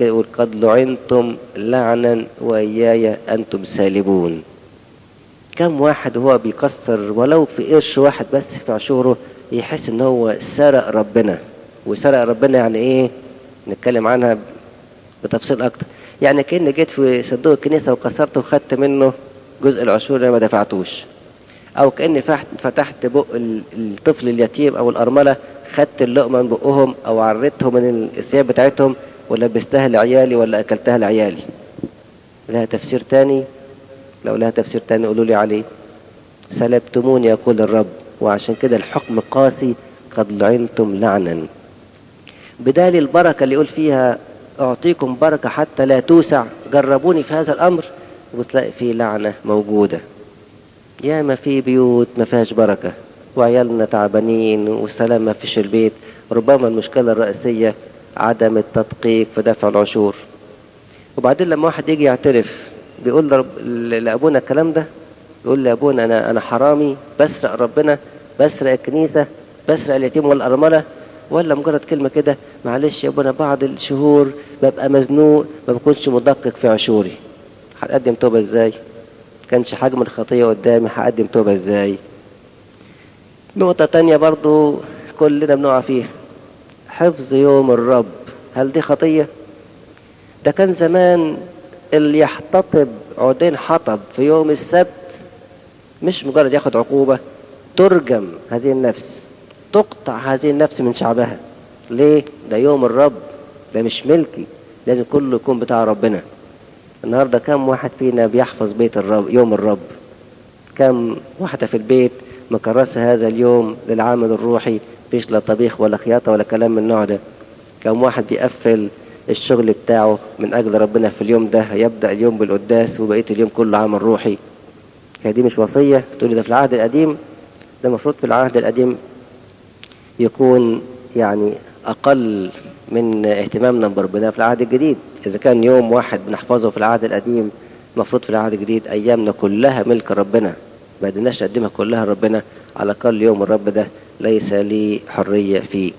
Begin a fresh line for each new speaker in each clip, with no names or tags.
كده يقول قد لعنتم لعنا وإياي أنتم سالبون كم واحد هو بيكسر ولو في قرش واحد بس في عشوره يحس ان هو سرق ربنا وسرق ربنا يعني ايه نتكلم عنها بتفصيل اكتر يعني كأن جيت في صندوق الكنيسة وكسرته وخدت منه جزء العشور اللي ما دفعتوش او كأني فتحت بق الطفل اليتيم او الارملة خدت اللقمة من بقهم او عريتهم من الثياب بتاعتهم ولبستها لعيالي ولا اكلتها لعيالي لها تفسير تاني لو لها تفسير تاني قولوا لي عليه سلبتموني يقول الرب وعشان كده الحكم قاسي قد لعنتم لعنا بدال البركة اللي يقول فيها أعطيكم بركة حتى لا توسع جربوني في هذا الأمر وتلاقي فيه لعنة موجودة يا ما في بيوت ما فيهاش بركة وعيالنا تعبانين والسلام ما فيش البيت ربما المشكلة الرئيسية عدم التدقيق في دفع العشور وبعدين لما واحد يجي يعترف بيقول لرب... لأبونا الكلام ده يقول لأبونا أنا أنا حرامي بسرق ربنا بسرق الكنيسة بسرق اليتيم والأرملة ولا مجرد كلمة كده معلش يا ابونا بعض الشهور ببقى مزنوق ما بكونش مدقق في عشوري هقدم توبة ازاي كانش حجم الخطية قدامي هقدم توبة ازاي نقطة تانية برضو كلنا بنقع فيها حفظ يوم الرب هل دي خطية ده كان زمان اللي يحتطب عودين حطب في يوم السبت مش مجرد ياخد عقوبة ترجم هذه النفس تقطع هذه النفس من شعبها ليه ده يوم الرب ده مش ملكي لازم كله يكون بتاع ربنا النهارده كم واحد فينا بيحفظ بيت الرب يوم الرب كم واحدة في البيت مكرسة هذا اليوم للعامل الروحي فيش لا طبيخ ولا خياطة ولا كلام من النوع ده كم واحد بيقفل الشغل بتاعه من أجل ربنا في اليوم ده يبدأ اليوم بالقداس وبقية اليوم كله عمل روحي هي دي مش وصية تقولي ده في العهد القديم ده المفروض في العهد القديم يكون يعني أقل من اهتمامنا بربنا في العهد الجديد إذا كان يوم واحد بنحفظه في العهد القديم المفروض في العهد الجديد أيامنا كلها ملك ربنا ما قدرناش نقدمها كلها ربنا على الأقل يوم الرب ده ليس لي حرية فيه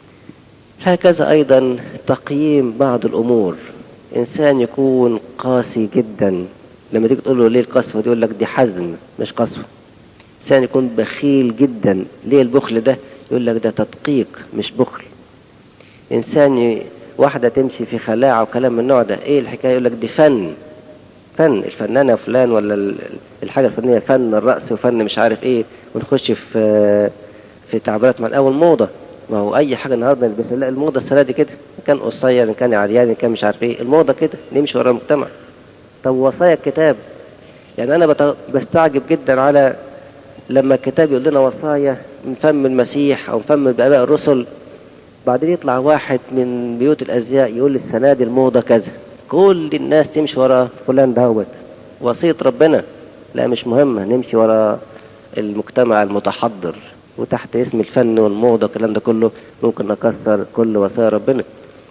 هكذا أيضا تقييم بعض الأمور إنسان يكون قاسي جدا لما تيجي تقول له ليه القسوة دي يقول لك دي حزم مش قسوة إنسان يكون بخيل جدا ليه البخل ده يقول لك ده تدقيق مش بخل إنسان ي... واحدة تمشي في خلاعة وكلام من النوع ده إيه الحكاية يقول لك دي فن فن الفنانة فلان ولا الحاجة الفنية فن الرقص وفن مش عارف إيه ونخش في في تعبيرات من أول موضة ما هو أي حاجة النهاردة نلبسها لا الموضة السنة دي كده إن كان قصير إن كان عريان إن كان مش عارف إيه الموضة كده نمشي ورا المجتمع طب وصايا الكتاب يعني أنا بت... بستعجب جدا على لما الكتاب يقول لنا وصايا من فم المسيح أو من فم آباء الرسل بعدين يطلع واحد من بيوت الأزياء يقول السنة دي الموضة كذا كل الناس تمشي ورا فلان دهوت وصية ربنا لا مش مهمة نمشي ورا المجتمع المتحضر وتحت اسم الفن والموضة والكلام ده كله ممكن نكسر كل وصايا ربنا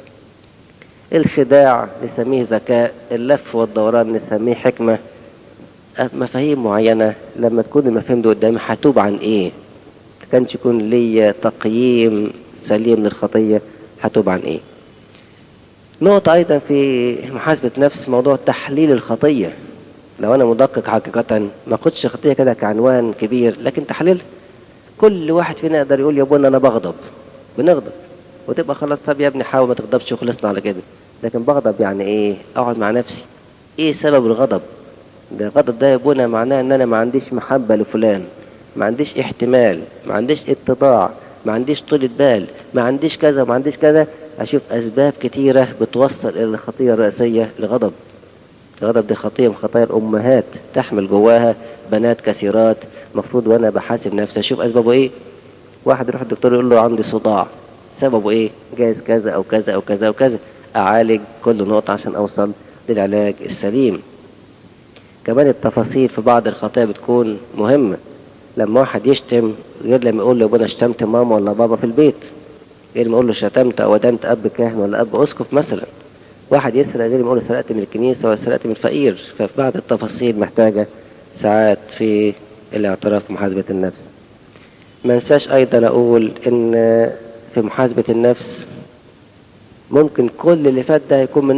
الخداع نسميه ذكاء اللف والدوران نسميه حكمة مفاهيم معينة لما تكون المفاهيم دي قدامي هتوب عن ايه كانش يكون لي تقييم سليم للخطية هتوب عن ايه نقطة ايضا في محاسبة نفس موضوع تحليل الخطية لو انا مدقق حقيقة ما اخدش خطية كده كعنوان كبير لكن تحليلها كل واحد فينا يقدر يقول يا ابونا انا بغضب بنغضب وتبقى خلاص طب يا ابني حاول ما تغضبش وخلصنا على كده لكن بغضب يعني ايه اقعد مع نفسي ايه سبب الغضب ده الغضب ده يا ابونا معناه ان انا ما عنديش محبة لفلان ما عنديش احتمال ما عنديش اتضاع ما عنديش طولة بال ما عنديش كذا ما عنديش كذا اشوف اسباب كتيرة بتوصل الى الخطية الرئيسية الغضب الغضب دي خطية من خطايا الامهات تحمل جواها بنات كثيرات مفروض وانا بحاسب نفسي اشوف اسبابه ايه واحد يروح الدكتور يقول له عندي صداع سببه ايه جايز كذا او كذا او كذا او كذا اعالج كل نقطة عشان اوصل للعلاج السليم كمان التفاصيل في بعض الخطايا بتكون مهمة لما واحد يشتم غير لما يقول له ابونا شتمت ماما ولا بابا في البيت غير ما يقول له شتمت او ودنت اب كاهن ولا اب اسقف مثلا واحد يسرق غير ما يقول له سرقت من الكنيسة ولا سرقت من الفقير ففي بعض التفاصيل محتاجة ساعات في الاعتراف بمحاسبة النفس ما انساش ايضا اقول ان في محاسبة النفس ممكن كل اللي فات ده يكون من